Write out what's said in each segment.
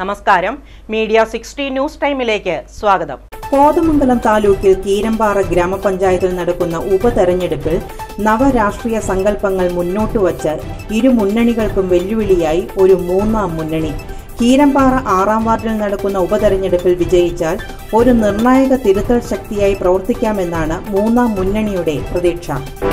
നമസ്കാരം media sixty news ടൈമിലേക്ക് സ്വാഗതം കോതമംഗലം താലൂക്കിൽ കീരമ്പാറ ഗ്രാമപഞ്ചായത്തിൽ നടക്കുന്ന ഉപതെരഞ്ഞെടുപ്പിൽ നവരാഷ്ട്രീയ സങ്കല്പങ്ങൾ മുന്നോട്ട് വച്ച് ഇരു മുന്നണികൾക്കും വെല്ലുവിളിയായി ഒരു മൂന്നാം മുന്നണി കീരമ്പാറ ആറാം വാർഡിൽ നടക്കുന്ന ഉപതെരഞ്ഞെടുപ്പിൽ വിജയിച്ചാൽ ഒരു നിർണായക തിരുത്തൽ ശക്തിയായി പ്രവർത്തിക്കാമെന്നാണ് മൂന്നാം മുന്നണിയുടെ പ്രതീക്ഷ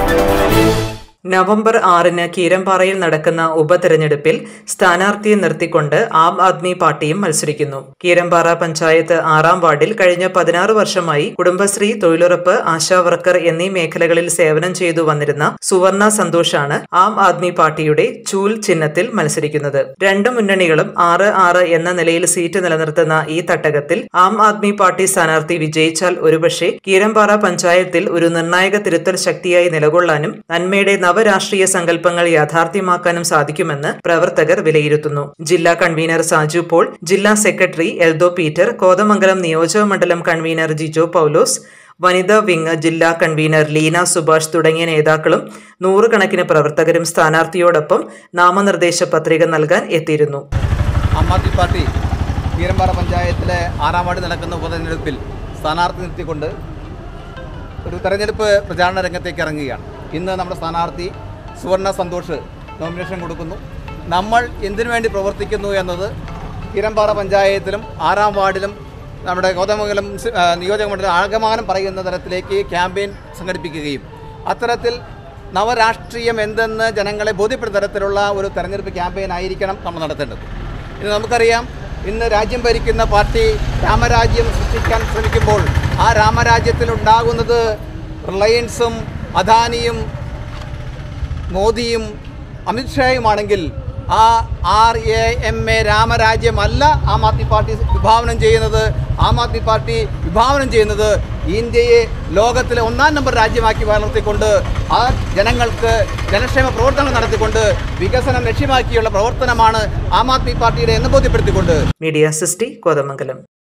നവംബർ ആറിന് കീരമ്പാറയിൽ നടക്കുന്ന ഉപതെരഞ്ഞെടുപ്പിൽ സ്ഥാനാർത്ഥിയെ നിർത്തിക്കൊണ്ട് ആം ആദ്മി പാർട്ടിയും മത്സരിക്കുന്നു കീരമ്പാറ പഞ്ചായത്ത് ആറാം വാർഡിൽ കഴിഞ്ഞ പതിനാറ് വർഷമായി കുടുംബശ്രീ തൊഴിലുറപ്പ് ആശാ വർക്കർ എന്നീ മേഖലകളിൽ സേവനം ചെയ്തു വന്നിരുന്ന സുവർണ സന്തോഷാണ് ആം ആദ്മി പാർട്ടിയുടെ ചൂൽ ചിഹ്നത്തിൽ മത്സരിക്കുന്നത് രണ്ട് മുന്നണികളും ആറ് ആറ് എന്ന നിലയിൽ സീറ്റ് നിലനിർത്തുന്ന ഈ തട്ടകത്തിൽ ആം ആദ്മി പാർട്ടി സ്ഥാനാർത്ഥി വിജയിച്ചാൽ ഒരുപക്ഷെ കീരമ്പാറ പഞ്ചായത്തിൽ ഒരു നിർണായക തിരുത്തൽ ശക്തിയായി നിലകൊള്ളാനും നന്മയുടെ നവരാഷ്ട്രീയ സങ്കല്പങ്ങൾ യാഥാർത്ഥ്യമാക്കാനും സാധിക്കുമെന്ന് പ്രവർത്തകർ വിലയിരുത്തുന്നു ജില്ലാ കൺവീനർ സാജു പോൾ ജില്ലാ സെക്രട്ടറി എൽദോ പീറ്റർ കോതമംഗലം നിയോജക മണ്ഡലം കൺവീനർ ജിജോ പൌലോസ് വനിതാ വിങ് ജില്ലാ കൺവീനർ ലീന സുഭാഷ് തുടങ്ങിയ നേതാക്കളും നൂറുകണക്കിന് പ്രവർത്തകരും സ്ഥാനാർത്ഥിയോടൊപ്പം നാമനിർദ്ദേശ പത്രിക നൽകാൻ എത്തിയിരുന്നു ആം ആദ്മി പാർട്ടി കീരമ്പാറ പഞ്ചായത്തിലെ ആറാം വാർഡ് നടക്കുന്ന ഉപതെരഞ്ഞെടുപ്പിൽ സ്ഥാനാർത്ഥി നിർത്തിക്കൊണ്ട് ഒരു തെരഞ്ഞെടുപ്പ് പ്രചാരണ രംഗത്തേക്ക് ഇറങ്ങുകയാണ് ഇന്ന് നമ്മുടെ സ്ഥാനാർത്ഥി സുവർണ സന്തോഷ് നോമിനേഷൻ കൊടുക്കുന്നു നമ്മൾ എന്തിനു വേണ്ടി പ്രവർത്തിക്കുന്നു എന്നത് കീരമ്പാറ പഞ്ചായത്തിലും ആറാം വാർഡിലും നമ്മുടെ ഗൗതമംഗലം സ്- ആ, നിയോജക മണ്ഡലം ആകമാനം പറയുന്ന തരത്തിലേക്ക് ക്യാമ്പയിൻ സംഘടിപ്പിക്കുകയും അത്തരത്തിൽ നവരാഷ്ട്രീയം എന്തെന്ന് ജനങ്ങളെ ബോധ്യപ്പെടുന്ന തരത്തിലുള്ള ഒരു തെരഞ്ഞെടുപ്പ് ക്യാമ്പയിൻ ആയിരിക്കണം നമ്മൾ നടത്തേണ്ടത് ഇന്ന് നമുക്കറിയാം ഇന്ന് രാജ്യം ഭരിക്കുന്ന പാർട്ടി രാമരാജ്യം സൃഷ്ടിക്കാൻ ശ്രമിക്കുമ്പോൾ ആ രാമരാജ്യത്തിൽ ഉണ്ടാകുന്നത് റിലയൻസും അദാനിയും മോദിയും അമിത്ഷായുമാണെങ്കിൽ ആ ആർ എ എം എ രാമരാജ്യമല്ല ആം ആദ്മി പാർട്ടി വിഭാവനം ചെയ്യുന്നത് ആം ആദ്മി പാർട്ടി വിഭാവനം ചെയ്യുന്നത് ഇന്ത്യയെ ലോകത്തിലെ ഒന്നാം നമ്പർ രാജ്യമാക്കി വളർത്തിക്കൊണ്ട് ആ ജനങ്ങൾക്ക് ജനക്ഷേമ പ്രവർത്തനം നടത്തിക്കൊണ്ട് വികസനം ലക്ഷ്യമാക്കിയുള്ള പ്രവർത്തനമാണ് ആം ആദ്മി പാർട്ടിയുടെ എന്ന് ബോധ്യപ്പെടുത്തിക്കൊണ്ട് മീഡിയ സിസ്റ്റി കോതമംഗലം